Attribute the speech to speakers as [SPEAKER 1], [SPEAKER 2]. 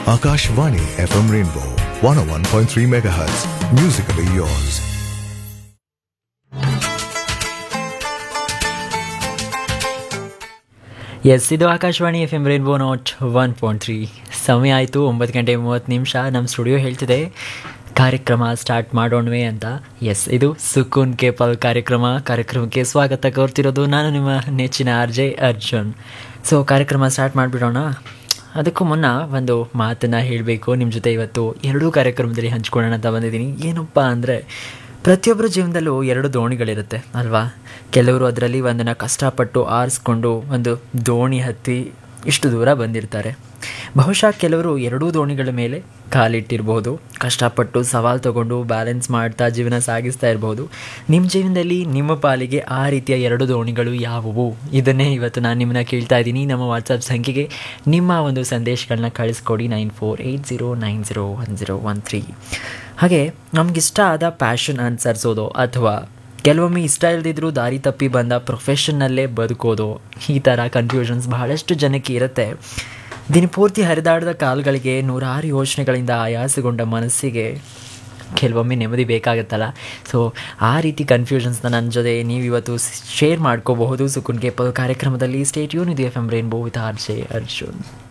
[SPEAKER 1] Akashvani FM Rainbow 101.3 MHz. Musically yours.
[SPEAKER 2] Yes ಇದು Akashvani F M rainbow naught one point three ಸಮಯ ಆಯಿತು ಒಂಬತ್ತು ಗಂಟೆ ಮೂವತ್ತು ನಿಮಿಷ ನಮ್ಮ ಸ್ಟುಡಿಯೋ ಹೇಳ್ತಿದೆ ಕಾರ್ಯಕ್ರಮ ಸ್ಟಾರ್ಟ್ ಮಾಡೋಣವೇ ಅಂತ ಎಸ್ ಇದು ಸುಕೂನ್ ಕೇಪಲ್ ಕಾರ್ಯಕ್ರಮ ಕಾರ್ಯಕ್ರಮಕ್ಕೆ ಸ್ವಾಗತ ಕೋರ್ತಿರೋದು ನಾನು ನಿಮ್ಮ ನೆಚ್ಚಿನ ಆರ್ ಜೆ ಅರ್ಜುನ್ ಸೊ ಕಾರ್ಯಕ್ರಮ ಸ್ಟಾರ್ಟ್ ಮಾಡಿಬಿಡೋಣ ಅದಕ್ಕೂ ಮುನ್ನ ಒಂದು ಮಾತನ್ನು ಹೇಳಬೇಕು ನಿಮ್ಮ ಜೊತೆ ಇವತ್ತು ಎರಡೂ ಕಾರ್ಯಕ್ರಮದಲ್ಲಿ ಹಂಚ್ಕೊಳ್ಳೋಣ ಅಂತ ಬಂದಿದ್ದೀನಿ ಏನಪ್ಪ ಅಂದರೆ ಪ್ರತಿಯೊಬ್ಬರ ಜೀವನದಲ್ಲೂ ಎರಡು ದೋಣಿಗಳಿರುತ್ತೆ ಅಲ್ವಾ ಕೆಲವರು ಅದರಲ್ಲಿ ಒಂದನ್ನು ಕಷ್ಟಪಟ್ಟು ಆರಿಸ್ಕೊಂಡು ಒಂದು ದೋಣಿ ಹತ್ತಿ ಇಷ್ಟು ದೂರ ಬಂದಿರ್ತಾರೆ ಬಹುಶಃ ಕೆಲವರು ಎರಡೂ ದೋಣಿಗಳ ಮೇಲೆ ಕಾಲಿಟ್ಟಿರ್ಬೋದು ಕಷ್ಟಪಟ್ಟು ಸವಾಲು ತಗೊಂಡು ಬ್ಯಾಲೆನ್ಸ್ ಮಾಡ್ತಾ ಜೀವನ ಸಾಗಿಸ್ತಾ ಇರ್ಬೋದು ನಿಮ್ಮ ಜೀವನದಲ್ಲಿ ನಿಮ್ಮ ಪಾಲಿಗೆ ಆ ರೀತಿಯ ಎರಡು ದೋಣಿಗಳು ಯಾವುವು ಇದನ್ನೇ ಇವತ್ತು ನಾನು ನಿಮ್ಮನ್ನ ಕೇಳ್ತಾ ಇದ್ದೀನಿ ನಮ್ಮ ವಾಟ್ಸಪ್ ಸಂಖ್ಯೆಗೆ ನಿಮ್ಮ ಒಂದು ಸಂದೇಶಗಳನ್ನ ಕಳಿಸ್ಕೊಡಿ nine four eight zero nine zero one zero one three ಹಾಗೆ ನಮಗಿಷ್ಟ ಆದ ಪ್ಯಾಷನ್ ಅನುಸರಿಸೋದು ಅಥವಾ ಕೆಲವೊಮ್ಮೆ ಇಷ್ಟ ಇಲ್ಲದಿದ್ರೂ ದಾರಿ ತಪ್ಪಿ ಬಂದ ಪ್ರೊಫೆಷನ್ನಲ್ಲೇ ಬದುಕೋದು ಈ ಥರ ಕನ್ಫ್ಯೂಷನ್ಸ್ ಬಹಳಷ್ಟು ಜನಕ್ಕೆ ಇರುತ್ತೆ ದಿನಪೂರ್ತಿ ಹರಿದಾಡಿದ ಕಾಲುಗಳಿಗೆ ನೂರಾರು ಯೋಚನೆಗಳಿಂದ ಆಯಾಸಗೊಂಡ ಮನಸ್ಸಿಗೆ ಕೆಲವೊಮ್ಮೆ ನೆಮ್ಮದಿ ಬೇಕಾಗುತ್ತಲ್ಲ ಸೊ ಆ ರೀತಿ ಕನ್ಫ್ಯೂಷನ್ಸ್ನ ನನ್ನ ಜೊತೆ ನೀವು ಇವತ್ತು ಶೇರ್ ಮಾಡ್ಕೋಬಹುದು ಸುಕುನ್ ಕೇಪಲ್ ಕಾರ್ಯಕ್ರಮದಲ್ಲಿ ಸ್ಟೇಟ್ ಯೂನ್ ಇದು F M rainbow with R J Arjun